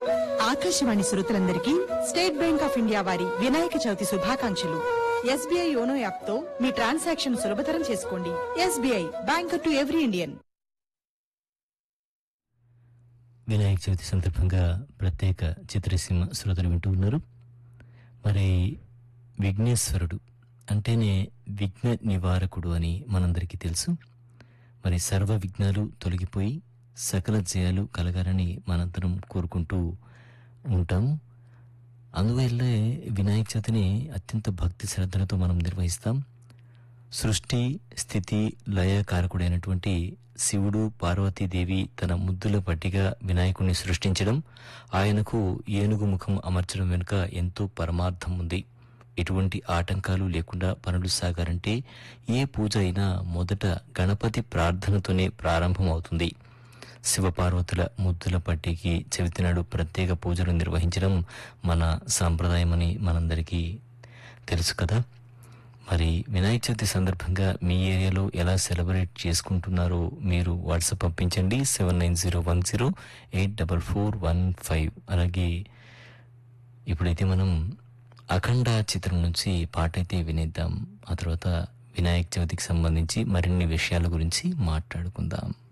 ఆకాశవాణి శ్రోతలందరికీ state bank of India వారి వినాయక చవితి శుభాకాంక్షలు ఎస్బీఐ యోనో యాప్ తో మీ ట్రాన్సాక్షన్ సులభతరం చేసుకోండి SBI banker to every Indian Vinayaka Chavithi సందర్భంగా ప్రత్యేక చిత్రసీమ శ్రోతలు వింటూ ఉన్నారు మరి విఘ్నేశ్వరుడు అంటేనే విఘ్న నివారకుడు అని మనందరికీ తెలుసు మరి సర్వ విఘ్నాలు తొలగిపోయి సకల జయాలు కలగాలని మనందరం కోరుకుంటూ ఉంటాము అందువల్లే వినాయక చవితిని అత్యంత భక్తి శ్రద్ధలతో మనం నిర్వహిస్తాం సృష్టి స్థితి లయ కారకుడైనటువంటి శివుడు పార్వతీదేవి తన ముద్దుల పట్టిగా వినాయకుడిని సృష్టించడం ఆయనకు ఏనుగు ముఖం అమర్చడం వెనుక ఎంతో పరమార్థం ఉంది ఎటువంటి ఆటంకాలు లేకుండా పనులు సాగారంటే ఏ పూజ అయినా మొదట గణపతి ప్రార్థనతోనే ప్రారంభమవుతుంది శివపార్వతుల ముద్దుల పట్టికి చెవితినాడు ప్రత్యేక పూజలు నిర్వహించడం మన సాంప్రదాయమని మనందరికీ తెలుసు కదా మరి వినాయక చవితి సందర్భంగా మీ ఏరియాలో ఎలా సెలబ్రేట్ చేసుకుంటున్నారో మీరు వాట్సాప్ పంపించండి seven nine zero one zero eight double four one five అలాగే ఇప్పుడైతే మనం అఖండ చిత్రం నుంచి పాట అయితే వినేద్దాం ఆ తర్వాత వినాయక చవితికి సంబంధించి మరిన్ని విషయాల గురించి మాట్లాడుకుందాం